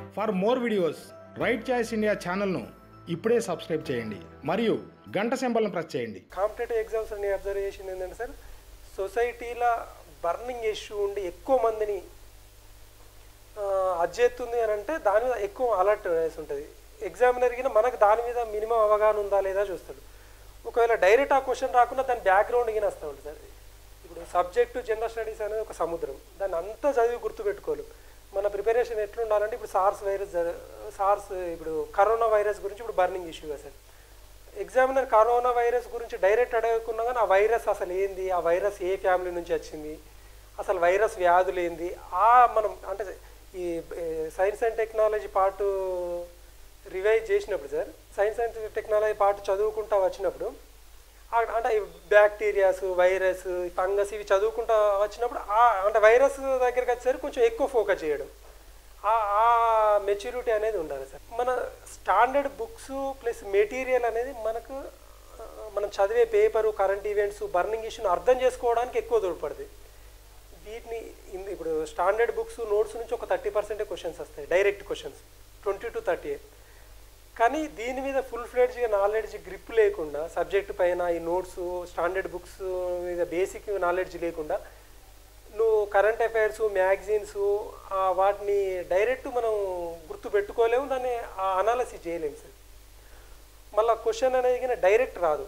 for more videos right choice India ఛానల్ను ఇప్పుడే subscribe చేయండి మరియు గంట సింబల్ను ప్రెస్ చేయండి కాంపిటేటివ్ ఎగ్జామ్స్ నేను అబ్జర్వ్ చేసింది ఏంటంటే సార్ సొసైటీలో బర్నింగ్ ఇష్యూ ఉండి ఎక్కువ మందిని ఆ, అది చేస్తుంది అని అంటే దాని మీద ఎక్కువ అలర్ట్ వేసి ఉంటుంది ఎగ్జామినర్ కింద మనకు దాని మీద మినిమం అవగాహన ఉందా లేదా చూస్తాడు ఒకవేళ డైరెక్ట్ ఆ క్వశ్చన్ రాకుండా దాని బ్యాక్గ్రౌండ్ కింద వస్తూ ఉంటుంది సార్ ఇప్పుడు సబ్జెక్టు జనరల్ స్టడీస్ అనేది ఒక సముద్రం దాన్ని అంతా చదివి గుర్తుపెట్టుకోవాలి మన ప్రిపరేషన్ ఎట్లుండాలంటే ఇప్పుడు సార్స్ వైరస్ సార్స్ ఇప్పుడు కరోనా వైరస్ గురించి ఇప్పుడు burning issue sir examiner corona virus గురించి డైరెక్ట్ అడగకున్నా కానీ ఆ వైరస్ అసలు ఏంది ఆ వైరస్ ఏ ఫ్యామిలీ నుంచి వచ్చింది అసలు వైరస్ వ్యాధులు ఏంది ఆ మనం అంటే ఈ science and technology part revise చేసినప్పుడు sir science and technology part చదువుకుంటా వచ్చినప్పుడు ఆ- అంటే బ్యాక్టీరియాస్ వైరస్ ఫంగస్ ఇవి చదువుకుంటా వచ్చినప్పుడు ఆ అంటే వైరస్ దగ్గరికి వచ్చేసరికి కొంచెం ఎక్కువ ఫోకస్ చేయడం ఆ ఆ మెచ్యూరిటీ అనేది ఉండాలి సార్ మన స్టాండర్డ్ బుక్స్ ప్లస్ మెటీరియల్ అనేది మనకు ఆ, మనం చదివే పేపరు కరెంట్ ఈవెంట్స్ బర్నింగ్ ఇష్యూని అర్థం చేసుకోవడానికి ఎక్కువ తోడ్పడుతుంది వీటిని ఇన్- ఇప్పుడు స్టాండర్డ్ బుక్స్ నోట్స్ నుంచి ఒక థర్టీ పర్సెంటే క్వశ్చన్స్ వస్తాయి direct questions twenty to thirty కానీ దీని మీద ఫుల్ ఫ్లెడ్జ్గా నాలెడ్జ్ గ్రిప్ లేకుండా సబ్జెక్ట్ పైన ఈ నోట్స్ స్టాండర్డ్ బుక్స్ మీద బేసిక్ నాలెడ్జ్ లేకుండా నువ్వు కరెంట్ అఫైర్స్ మ్యాగజైన్స్ వాటిని డైరెక్ట్ మనం గుర్తు పెట్టుకోలేము దాన్ని ఆ అనాలసిస్ చేయలేము సార్ మళ్ళీ క్వశ్చన్ అనేది కానీ డైరెక్ట్ రాదు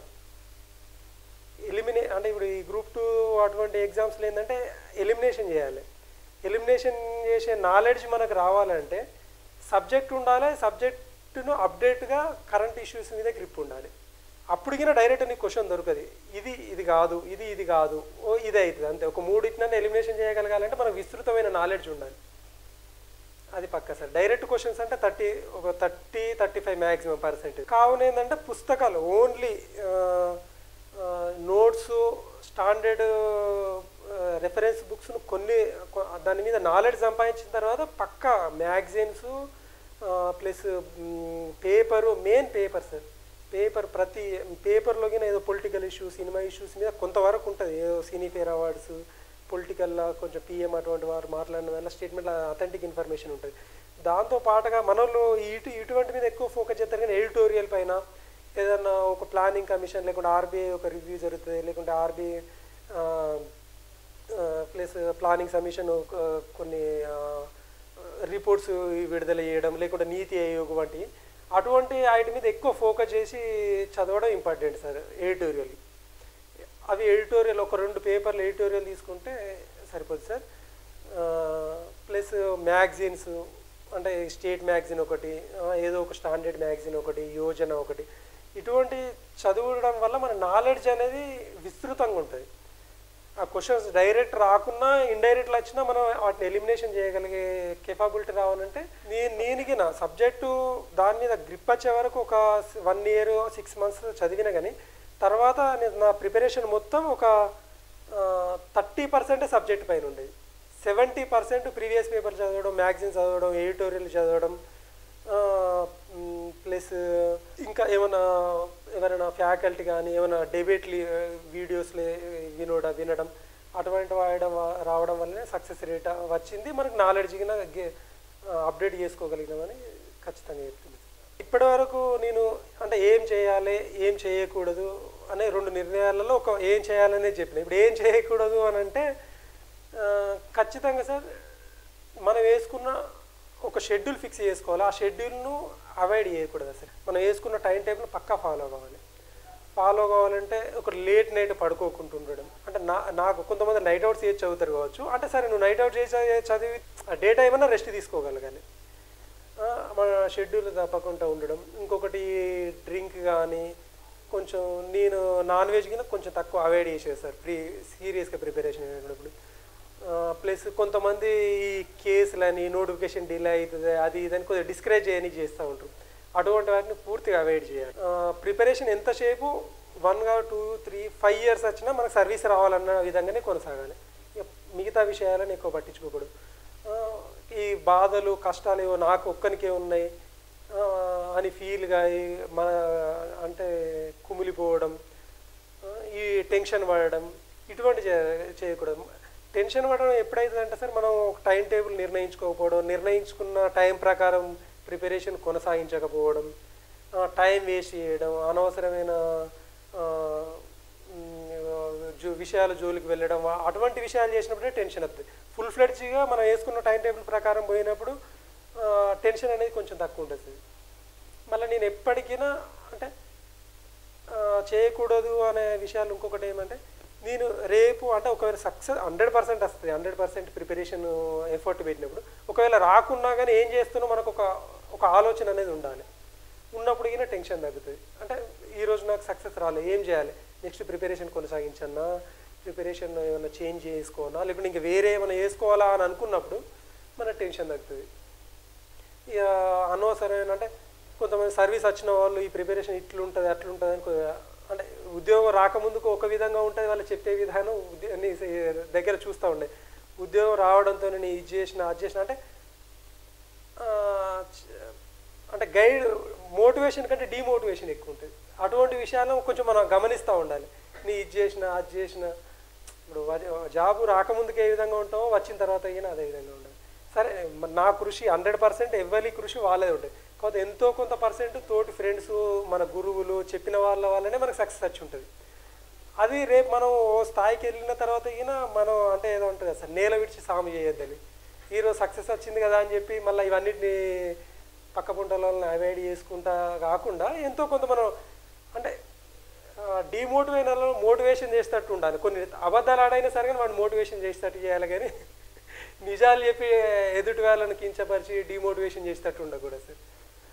ఎలిమినే అంటే ఇప్పుడు ఈ గ్రూప్ టూ అటువంటి ఎగ్జామ్స్లో ఏంటంటే ఎలిమినేషన్ చేయాలి ఎలిమినేషన్ చేసే నాలెడ్జ్ మనకు రావాలంటే సబ్జెక్ట్ ఉండాలి సబ్జెక్టును అప్డేట్గా కరెంట్ ఇష్యూస్ మీద గ్రిప్ ఉండాలి అప్పటికినా డైరెక్ట్ నీకు క్వశ్చన్ దొరకదు ఇది ఇది కాదు ఇది ఇది కాదు ఓ ఇది అవుతుంది అంతే ఒక మూడింటినన్నా ఎలిమినేషన్ చేయగలగాలంటే మనకు విస్తృతమైన నాలెడ్జ్ ఉండాలి అది పక్క సార్ డైరెక్ట్ క్వశ్చన్స్ అంటే థర్టీ ఒక thirty thirty five maximum percentage కావున ఏంటంటే పుస్తకాలు ఓన్లీ నోట్స్ స్టాండర్డ్ రెఫరెన్స్ బుక్స్ను కొన్ని కొ- దాని మీద నాలెడ్జ్ సంపాదించిన తర్వాత పక్క magazines plus paper main paper sir paper ప్రతి పేపర్లో కింద ఏదో పొలిటికల్ ఇష్యూస్ సినిమా ఇష్యూస్ మీద కొంతవరకు ఉంటుంది ఏదో సినీ ఫేర్ అవార్డ్స్ పొలిటికల్లా కొంచెం పిఎం అటువంటి వారు మాట్లాడిన వల్ల స్టేట్మెంట్లో అథెంటిక్ ఇన్ఫర్మేషన్ ఉంటుంది దాంతో పాటుగా మనలో ఇటు ఇటువంటి మీద ఎక్కువ ఫోకస్ చేస్తారు కానీ ఎడిటోరియల్ పైన ఏదన్నా ఒక ప్లానింగ్ కమిషన్ లేకుంటే ఆర్బీఐ ఒక రివ్యూ జరుగుతుంది లేకుంటే ఆర్బీఐ ప్లస్ ప్లానింగ్ కమిషన్ కొన్ని రిపోర్ట్స్ విడుదల చేయడం లేకుంటే నీతి ఆయోగ్ వంటి అటువంటి వాటి మీద ఎక్కువ ఫోకస్ చేసి చదవడం ఇంపార్టెంట్ సార్ ఎడిటోరియల్ అవి ఎడిటోరియల్ ఒక రెండు పేపర్లు ఎడిటోరియల్ తీసుకుంటే సరిపోతుంది సార్ ప్లస్ మ్యాగజైన్స్ అంటే స్టేట్ మ్యాగజైన్ ఒకటి ఆ, ఏదో ఒక స్టాండర్డ్ మ్యాగజైన్ ఒకటి యోజన ఒకటి ఇటువంటి చదవడం వల్ల మన నాలెడ్జ్ అనేది విస్తృతంగా ఉంటుంది ఆ క్వశ్చన్స్ డైరెక్ట్ రాకున్నా ఇండైరెక్ట్లో వచ్చినా మనం వాటిని ఎలిమినేషన్ చేయగలిగే కేపబిలిటీ రావాలంటే నేను నేనికి నా సబ్జెక్టు దాని మీద గ్రిప్ వచ్చే వరకు ఒక వన్ ఇయర్ సిక్స్ మంత్స్ చదివినా కానీ తర్వాత నేను నా ప్రిపరేషన్ మొత్తం ఒక థర్టీ పర్సెంటే సబ్జెక్ట్ పైన ఉండేది సెవెంటీ పర్సెంట్ ప్రీవియస్ పేపర్ చదవడం మ్యాగజైన్ చదవడం ఎడిటోరియల్ చదవడం ప్లస్ ఇంకా ఏమైనా ఎవరైనా ఫ్యాకల్టీ కానీ ఏమైనా డెబేట్లు వీడియోస్ వినోడ వినడం అటువంటి వాడడం వ- రావడం వల్లనే సక్సెస్ రేట్ వచ్చింది మనకు నాలెడ్జ్ కింద అప్డేట్ చేసుకోగలిగినామని ఖచ్చితంగా చెప్తుంది ఇప్పటి వరకు నేను అంటే ఏం చేయాలి ఏం చేయకూడదు అనే రెండు నిర్ణయాలలో ఒక ఏం చేయాలనే చెప్పిన ఇప్పుడు ఏం చేయకూడదు అని అంటే ఆ, ఖచ్చితంగా సార్ మనం వేసుకున్న ఒక షెడ్యూల్ ఫిక్స్ చేసుకోవాలి ఆ షెడ్యూల్ను అవాయిడ్ చేయకూడదు సార్ మనం వేసుకున్న టైం టేబుల్ పక్కా ఫాలో కావాలి ఫాలో కావాలంటే ఒక లేట్ నైట్ పడుకోకుండా ఉండడం అంటే నా నాకు కొంతమంది నైట్ అవుట్స్ చేసి చదువుతారు కావచ్చు అంటే సరే నువ్వు నైట్ అవుట్ చేసి చదివి డే టైం అయినా రెస్ట్ తీసుకోగలగాలి ఆ, మన షెడ్యూల్ తప్పకుండా ఉండడం ఇంకొకటి డ్రింక్ కానీ కొంచెం నేను నాన్ వెజ్ కింద కొంచెం తక్కువ అవాయిడ్ చేసేది సార్ ప్రీ సీరియస్గా ప్రిపరేషన్ అయినప్పుడు ప్లస్ కొంతమంది ఈ కేసులని నోటిఫికేషన్ డిలే అవుతుంది అది ఇదని కొద్దిగా డిస్కరేజ్ చేయడానికి చేస్తూ ఉంటారు అటువంటి వాటిని పూర్తిగా అవాయిడ్ చేయాలి ప్రిపరేషన్ ఎంతసేపు వన్గా టూ త్రీ ఫైవ్ ఇయర్స్ వచ్చినా మనకు సర్వీస్ రావాలన్న విధంగానే కొనసాగాలి ఇక మిగతా విషయాలను ఎక్కువ పట్టించుకోకూడదు ఆ, ఈ బాధలు కష్టాలు ఏవో నాకు ఒక్కనికే ఉన్నాయి ఆ, అని ఫీల్గా మన అంటే కుమిలిపోవడం ఆ, ఈ టెన్షన్ పడడం ఇటువంటి చే- చేయకూడదు టెన్షన్ పడడం ఎప్పుడైతుందంటే సార్ మనం ఒక టైం టేబుల్ నిర్ణయించుకోకపోవడం నిర్ణయించుకున్న టైం ప్రకారం ప్రిపరేషన్ కొనసాగించకపోవడం ఆ, టైం వేస్ట్ చేయడం అనవసరమైన ఆ, మ్, జో- విషయాల జోలికి వెళ్ళడం వా- అటువంటి విషయాలు చేసినప్పుడే టెన్షన్ వస్తుంది ఫుల్ ఫ్లెడ్జ్గా మనం వేసుకున్న టైం టేబుల్ ప్రకారం పోయినప్పుడు ఆ, టెన్షన్ అనేది కొంచెం తక్కువ ఉంటుంది మళ్ళీ నేను ఎప్పటికైనా అంటే ఆ, చేయకూడదు అనే విషయాలు ఇంకొకటి ఏమంటే నేను రేపు అంటే ఒకవేళ సక్సెస్ హండ్రెడ్ పర్సెంట్ వస్తుంది హండ్రెడ్ పర్సెంట్ ప్రిపరేషన్ ఎఫర్ట్ పెట్టినప్పుడు ఒకవేళ రాకున్నా కానీ ఏం చేస్తున్నా మనకు ఒక ఒక ఆలోచన అనేది ఉండాలి ఉన్నప్పుడు ఈయన టెన్షన్ తగ్గుతుంది అంటే ఈ రోజు నాకు సక్సెస్ రాలేదు ఏం చేయాలి నెక్స్ట్ ప్రిపరేషన్ కొనసాగించన్నా ప్రిపరేషన్ ఏమైనా చేంజ్ చేసుకోవాలా లేకుంటే ఇంకా వేరే ఏమైనా వేసుకోవాలా అని అనుకున్నప్పుడు మన టెన్షన్ తగ్గుతుంది ఇక అనవసరమైన అంటే కొంతమంది సర్వీస్ వచ్చిన వాళ్ళు ఈ ప్రిపరేషన్ ఇట్లుంటుంది అట్లుంటుంది అని కొ- అంటే ఉద్యోగం రాకముందుకు ఒక విధంగా ఉంటుంది వాళ్ళు చెప్పే విధానం ఉద్య- నీ స- దగ్గర చూస్తూ ఉండే ఉద్యోగం రావడంతో నేను ఇది చేసిన అది చేసిన అంటే ఆ, చ- అంటే గైడ్ మోటివేషన్ కంటే డిమోటివేషన్ ఎక్కువ ఉంటుంది అటువంటి విషయాలను కొంచెం మనం గమనిస్తూ ఉండాలి నీ ఇది చేసిన అది చేసిన ఇప్పుడు వ- జాబు రాకముందుకు ఏ విధంగా ఉంటామో వచ్చిన తర్వాత అయినా అదే విధంగా ఉండాలి సరే మ- నా కృషి హండ్రెడ్ పర్సెంట్ ఎవరి కృషి వాళ్ళదే ఉంటుంది కాకపోతే ఎంతో కొంత పర్సెంట్ తోటి ఫ్రెండ్స్ మన గురువులు చెప్పిన వాళ్ళ వల్లనే మనకు సక్సెస్ వచ్చి ఉంటుంది అది రేపు మనం ఓ స్థాయికి వెళ్ళిన తర్వాత ఈయన మనం అంటే ఏదో ఉంటుంది కదా సార్ నేల విడిచి సాము చేయొద్దని ఈరోజు సక్సెస్ వచ్చింది కదా అని చెప్పి మళ్ళీ ఇవన్నిటిని పక్క పుంటల వాళ్ళని అవాయిడ్ చేసుకుంటా కాకుండా ఎంతో కొంత మనం అంటే డిమోటివేట్ మోటివేషన్ చేసేటట్టు ఉండాలి కొన్ని అబద్ధాలు ఆడైనా సరే కానీ వాడిని మోటివేషన్ చేసేటట్టు చేయాలి కానీ నిజాలు చెప్పి ఎదుటి వాళ్ళని కించపరిచి డిమోటివేషన్ చేసేటట్టు ఉండకూడదు సార్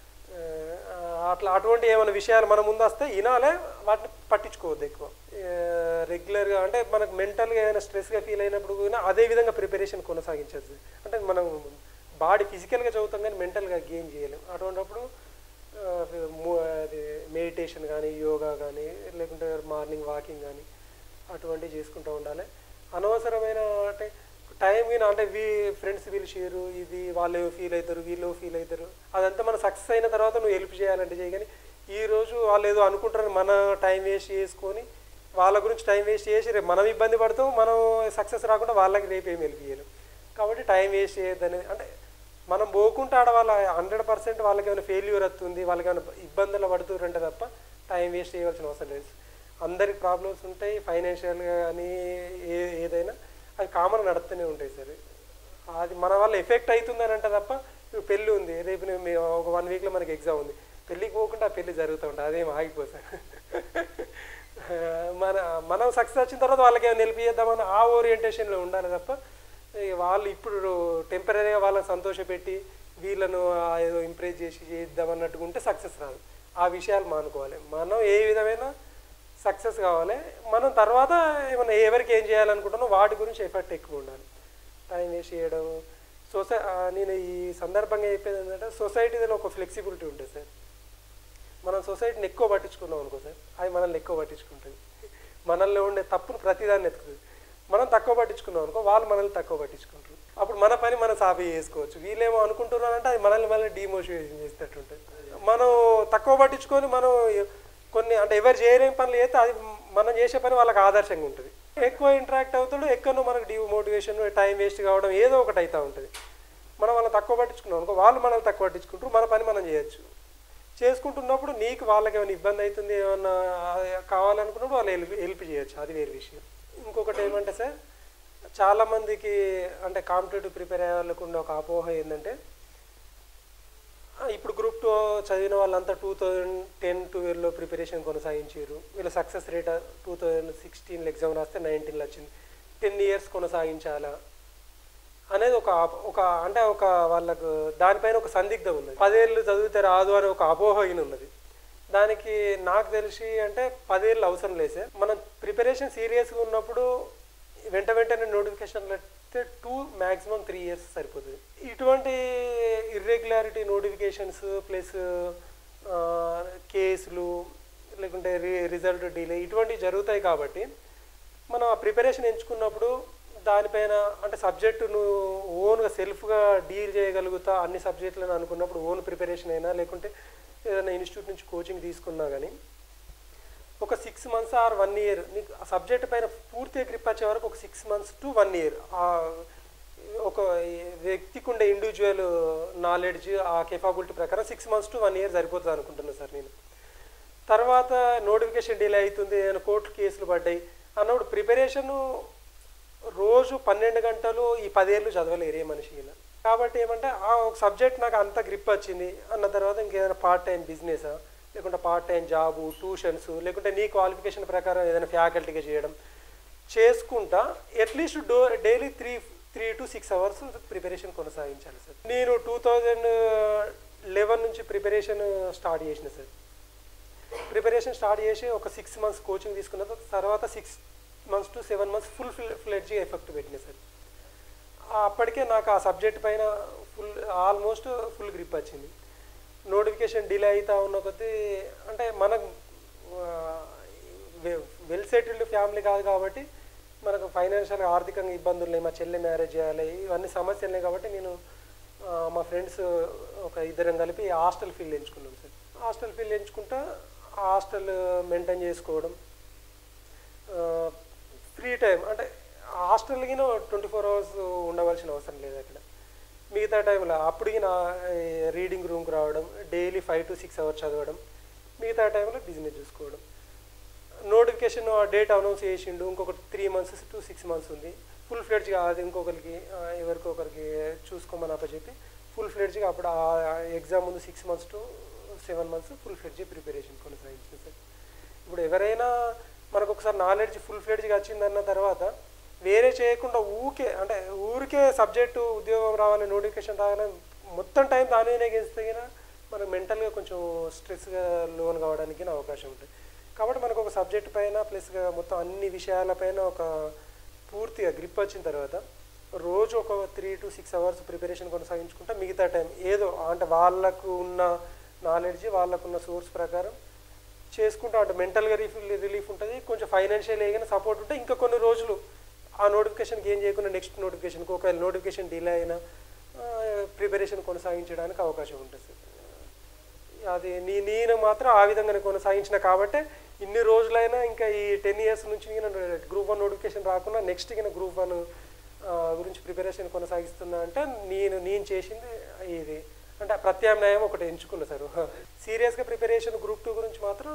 ఆ, అట్లా అటువంటి ఏమైనా విషయాలు మన ముందు వస్తే వినాలే వాటిని పట్టించుకోవద్దు ఎక్కువ రెగ్యులర్గా అంటే మనకు మెంటల్గా ఏమైనా స్ట్రెస్గా ఫీల్ అయినప్పుడు కూడా అదే విధంగా ప్రిపరేషన్ కొనసాగించచ్చు అంటే మనం బాడీ ఫిజికల్గా చదువుతాం కానీ మెంటల్గా గెయిన్ చేయలేం అటువంటిప్పుడు ఆ, మో- అది మెడిటేషన్ కానీ యోగా కానీ లేకుంటే మార్నింగ్ వాకింగ్ కానీ అటువంటివి చేసుకుంటూ ఉండాలి అనవసరమైన అంటే టైం విన అంటే వీ ఫ్రెండ్స్ పిలిచారు ఇది వాళ్ళు ఫీల్ అవుతారు వీళ్ళు ఫీల్ అవుతారు అదంతా మనం సక్సెస్ అయిన తర్వాత నువ్వు హెల్ప్ చేయాలంటే చేయి కానీ ఈ రోజు వాళ్ళు ఏదో అనుకుంటారు మన టైం వేస్ట్ చేసుకొని వాళ్ళ గురించి టైం వేస్ట్ చేసి రేపు మనం ఇబ్బంది పడతాం మనం సక్సెస్ రాకుండా వాళ్ళకి రేపు ఏం హెల్ప్ చేయలేం కాబట్టి టైం వేస్ట్ చేయొద్దు అనేది అంటే మనం పోకుంటే ఆడ వాళ్ళ హండ్రెడ్ పర్సెంట్ వాళ్ళకి ఏమైనా ఫెయిల్యూర్ వస్తుంది వాళ్ళకి ఏమైనా ఇబ్బందులు పడుతుంటే తప్ప టైం వేస్ట్ చేయవలసిన అవసరం లేదు అందరికి ప్రాబ్లమ్స్ ఉంటాయి ఫైనాన్షియల్గా కానీ ఏ ఏదైనా అది కామన్ నడుస్తూనే ఉంటాయి సార్ అది మన వల్ల ఎఫెక్ట్ అవుతుందని అంటే తప్ప ఇప్పుడు పెళ్ళి ఉంది రేపు నేను మీ- ఒక వన్ వీక్లో మనకి ఎగ్జామ్ ఉంది పెళ్ళికి పోకుండా ఆ పెళ్ళి జరుగుతూ ఉంటుంది అదేం ఆగిపోదు సార్ మన మనం సక్సెస్ వచ్చిన తర్వాత వాళ్ళకి ఏమైనా హెల్ప్ చేద్దామని ఆ ఓరియంటేషన్లో ఉండాలి తప్ప ఇక వాళ్ళు ఇప్పుడు టెంపరీగా వాళ్ళని సంతోషపెట్టి వీళ్ళను ఆ ఏదో ఇంప్రెస్ చేసి చేద్దామన్నట్టుగా ఉంటే సక్సెస్ రాదు ఆ విషయాలు మానుకోవాలి మనం ఏ విధమైన సక్సెస్ కావాలి మనం తర్వాత ఏమైనా ఎవరికి ఏం చేయాలనుకుంటున్నామో వాటి గురించి ఎఫర్ట్ ఎక్కువ ఉండాలి టైం వేస్ట్ చేయడం సొసై ఆ, నేను ఈ సందర్భంగా చెప్పేది ఏంటంటే సొసైటీలో ఒక ఫ్లెక్సిబిలిటీ ఉంటుంది సార్ మనం సొసైటీని ఎక్కువ పట్టించుకున్నాం అనుకో సార్ అది మనల్ని ఎక్కువ పట్టించుకుంటుంది మనల్లో ఉండే తప్పును ప్రతిదాన్ని ఎత్తుకుతుంది మనం తక్కువ పట్టించుకున్నాం అనుకో వాళ్ళు మనల్ని తక్కువ పట్టించుకుంటారు అప్పుడు మన పని మనం సాఫీ చేసుకోవచ్చు వీళ్ళేమో అనుకుంటున్నారంటే అది మనల్ని మళ్ళీ డిమోటివేషన్ చేసేటట్టు ఉంటుంది మనం తక్కువ పట్టించుకొని మనం కొన్ని అంటే ఎవరు చేయలేని పనులు చేస్తే అది మనం చేసే పని వాళ్ళకి ఆదర్శంగా ఉంటుంది ఎక్కువ ఇంటరాక్ట్ అవుతాడు ఎక్కువ మనకు డిమోటివేషన్ టైం వేస్ట్ కావడం ఏదో ఒకటి అవుతూ ఉంటుంది మనం వాళ్ళని తక్కువ పట్టించుకున్నాం అనుకో వాళ్ళు మనల్ని తక్కువ పట్టించుకుంటారు మన పని మనం చేయొచ్చు చేసుకుంటున్నప్పుడు నీకు వాళ్ళకి ఏమైనా ఇబ్బంది అవుతుంది ఏమన్నా కావాలనుకున్నప్పుడు వాళ్ళు హెల్ప్ హెల్ప్ చేయొచ్చు అది వేరే విషయం ఇంకొకటి ఏమంటే సార్ చాలామందికి అంటే కాంపిటేటివ్ ప్రిపేర్ అయ్యే వాళ్ళకు ఉండే ఒక అపోహ ఏంటంటే ఆ, ఇప్పుడు గ్రూప్ టూ చదివిన వాళ్ళంతా టూ థౌజండ్ టెన్ ట్వెల్వ్లో ప్రిపరేషన్ కొనసాగించారు వీళ్ళ సక్సెస్ రేట్ టూ థౌజండ్ సిక్స్టీన్లో ఎగ్జామ్ రాస్తే నైన్టీన్లో వచ్చింది టెన్ ఇయర్స్ కొనసాగించాలా అనేది ఒక అప- ఒక అంటే ఒక వాళ్ళకు దానిపైన ఒక సందిగ్ధం ఉన్నది పదేళ్ళు చదివితే రాదు అనే ఒక అపోహ ఈయన ఉన్నది దానికి నాకు తెలిసి అంటే పదేళ్ళు అవసరం లేదు సార్ మనం ప్రిపరేషన్ సీరియస్గా ఉన్నప్పుడు వెంట వెంటనే నోటిఫికేషన్లు అయితే టూ మ్యాక్సిమం త్రీ ఇయర్స్ సరిపోతుంది ఇటువంటి ఇర్రెగ్యులారిటీ నోటిఫికేషన్స్ ప్లస్ కేసులు లేకుంటే రి రిజల్ట్ డిలే ఇటువంటివి జరుగుతాయి కాబట్టి మనం ఆ ప్రిపరేషన్ ఎంచుకున్నప్పుడు దానిపైన అంటే సబ్జెక్టును ఓన్గా సెల్ఫ్గా డీల్ చేయగలుగుతా అన్ని సబ్జెక్టులను అనుకున్నప్పుడు ఓన్ ప్రిపరేషన్ అయినా లేకుంటే ఏదైనా ఇన్స్టిట్యూట్ నుంచి కోచింగ్ తీసుకున్నా కానీ ఒక six months or one year నీకు ఆ సబ్జెక్ట్ పైన పూర్తిగా గ్రిప్ వచ్చే వరకు ఒక six months to one year ఒక వ్యక్తికి ఉండే ఇండివిజువల్ నాలెడ్జ్ ఆ కేపబిలిటీ ప్రకారం six months to one year సరిపోతుంది అనుకుంటున్నాను సార్ నేను తర్వాత నోటిఫికేషన్ డిలే అవుతుంది ఏదైనా కోర్టు కేసులు పడ్డాయి అన్నప్పుడు ప్రిపరేషన్ రోజు పన్నెండు గంటలు ఈ పదేళ్ళు చదవలేరు ఏ మనిషి ఇలా కాబట్టి ఏమంటే ఆ ఒక సబ్జెక్ట్ నాకు అంత గ్రిప్ వచ్చింది అన్న తర్వాత ఇంకేదైనా పార్ట్ టైం బిజినెసా లేకుంటే పార్ట్ టైం జాబు ట్యూషన్స్ లేకుంటే నీ క్వాలిఫికేషన్ ప్రకారం ఏదైనా ఫ్యాకల్టీగా చేయడం చేసుకుంటా at least do daily three three to six hours preparation కొనసాగించాలి సార్ నేను టూ థౌజండ్ లెవెన్ నుంచి ప్రిపరేషన్ స్టార్ట్ చేసిన సార్ ప్రిపరేషన్ స్టార్ట్ చేసి ఒక సిక్స్ మంత్స్ కోచింగ్ తీసుకున్న తర్వాత six months to seven months full fledged effort పెట్టినాయి సార్ అప్పటికే నాకు ఆ సబ్జెక్ట్ పైన ఫుల్ ఆల్మోస్ట్ ఫుల్ గ్రిప్ వచ్చింది నోటిఫికేషన్ డిలే అవుతా ఉన్న కొద్దీ అంటే మనకు వెల్ సెటిల్డ్ ఫ్యామిలీ కాదు కాబట్టి మనకు ఫైనాన్షియల్ ఆర్థికంగా ఇబ్బందులు లేవు మా చెల్లి మ్యారేజ్ చేయాలి ఇవన్నీ సమస్యలు లేవు కాబట్టి నేను ఆ, మా ఫ్రెండ్స్ ఒక ఇద్దరం కలిపి హాస్టల్ ఫీల్డ్ ఎంచుకున్నాం సార్ హాస్టల్ ఫీల్డ్ ఎంచుకుంటా హాస్టల్ మెయింటైన్ చేసుకోవడం ఫ్రీ టైం అంటే హాస్టల్కి ట్వంటీ ఫోర్ అవర్స్ ఉండవలసిన అవసరం లేదు అక్కడ మిగతా టైంలో అప్పటికి నా రీడింగ్ రూమ్కి రావడం daily five to six hours చదవడం మిగతా టైంలో బిజినెస్ చూసుకోవడం నోటిఫికేషన్ డేట్ అనౌన్స్ చేసిండు ఇంకొక three months to six months ఉంది ఫుల్ ఫ్లెడ్జ్గా అది ఇంకొకరికి ఆ, ఎవరికొకరికి చూసుకోమని అప్పచెప్పి ఫుల్ ఫ్లెడ్జ్గా అప్పుడు ఆ ఎగ్జామ్ ముందు six months to seven months full fledge preparation కొనసాగించింది సార్ ఇప్పుడు ఎవరైనా మనకు ఒకసారి నాలెడ్జ్ ఫుల్ ఫ్లెడ్జ్గా వచ్చిందన్న తర్వాత వేరే చేయకుండా ఊకే అంటే ఊరికే సబ్జెక్టు ఉద్యోగం రావాలి నోటిఫికేషన్ రావాలని మొత్తం టైం దాని మీదనే గెలిస్తే గిన మనకు మెంటల్గా కొంచెం స్ట్రెస్గా లోన్ కావడానికి గిన అవకాశం ఉంటుంది కాబట్టి మనకు ఒక సబ్జెక్ట్ పైన ప్లస్గా మొత్తం అన్ని విషయాలపైన ఒక పూర్తిగా గ్రిప్ వచ్చిన తర్వాత రోజు ఒక three to six hours preparation కొనసాగించుకుంటా మిగతా టైం ఏదో అంటే వాళ్ళకు ఉన్న నాలెడ్జ్ వాళ్ళకున్న సోర్స్ ప్రకారం చేసుకుంటా అంటే మెంటల్గా రిలీఫ్ రిలీఫ్ ఉంటుంది కొంచెం ఫైనాన్షియల్ ఏదైనా సపోర్ట్ ఉంటే ఇంకా కొన్ని రోజులు ఆ నోటిఫికేషన్కి ఏం చేయకుండా నెక్స్ట్ నోటిఫికేషన్కి ఒకవేళ నోటిఫికేషన్ డిలే అయినా ప్రిపరేషన్ కొనసాగించడానికి అవకాశం ఉంటుంది సార్ అది నీ నేను మాత్రం ఆ విధంగానే కొనసాగించిన కాబట్టి ఇన్ని రోజులైనా ఇంకా ఈ టెన్ ఇయర్స్ నుంచి గ్రూప్ వన్ నోటిఫికేషన్ రాకుండా నెక్స్ట్ కింద గ్రూప్ వన్ గురించి ప్రిపరేషన్ కొనసాగిస్తున్నా అంటే నేను నేను చేసింది ఇది అంటే ప్రత్యామ్నాయం ఒకటి ఎంచుకున్నా సార్ సీరియస్గా ప్రిపరేషన్ గ్రూప్ టూ గురించి మాత్రం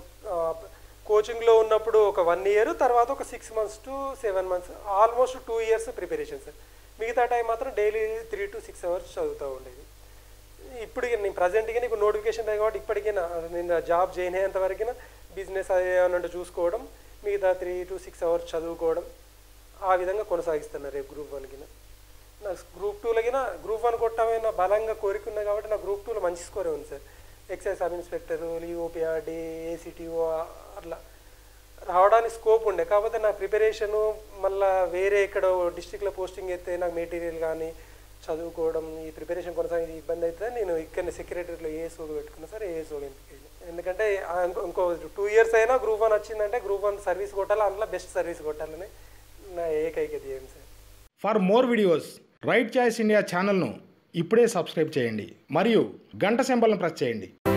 కోచింగ్లో ఉన్నప్పుడు ఒక వన్ ఇయర్ తర్వాత ఒక six months to seven months almost two years preparation sir మిగతా టైం మాత్రం daily three to six hours చదువుతూ ఉండేది ఇప్పుడు ఇక నేను ప్రజెంట్గా నీకు నోటిఫికేషన్ లేదు కాబట్టి ఇప్పటికైనా నేను జాబ్ జాయిన్ అయ్యేంత వరకైనా బిజినెస్ అది ఏమన్నట్టు చూసుకోవడం మిగతా త్రీ టు సిక్స్ అవర్స్ చదువుకోవడం ఆ విధంగా కొనసాగిస్తున్నారు రేపు గ్రూప్ వన్కి నా గ్రూప్ టూలకి గ్రూప్ వన్ కొట్టమైన బలంగా కోరికున్నా కాబట్టి నా గ్రూప్ టూలో మంచి స్కోరే ఉంది సార్ ఎక్సైజ్ సబ్ ఇన్స్పెక్టర్ లీఓపిఆర్డి ఏసీటీఓ అట్లా రావడానికి స్కోప్ ఉండే కాకపోతే నా ప్రిపరేషను మళ్ళీ వేరే ఇక్కడ డిస్టిక్లో పోస్టింగ్ అయితే నాకు మెటీరియల్ కానీ చదువుకోవడం ఈ ప్రిపరేషన్ కొనసాగి ఇబ్బంది అయితే నేను ఇక్కడ సెక్రటరీలో ఏఎస్ఓ పెట్టుకున్నా సార్ ఏఎస్ఓ ఎంపిక ఎందుకంటే ఆ ఇంకో ఇంకో టూ ఇయర్స్ అయినా గ్రూప్ వన్ వచ్చిందంటే గ్రూప్ వన్ సర్వీస్ కొట్టాలి అందులో బెస్ట్ సర్వీస్ కొట్టాలని నా ఏకైక ధ్యేయం sir for more videos right choice India ఛానల్ను ఇప్పుడే సబ్స్క్రైబ్ చేయండి మరియు గంట సింబల్ను ప్రెస్ చేయండి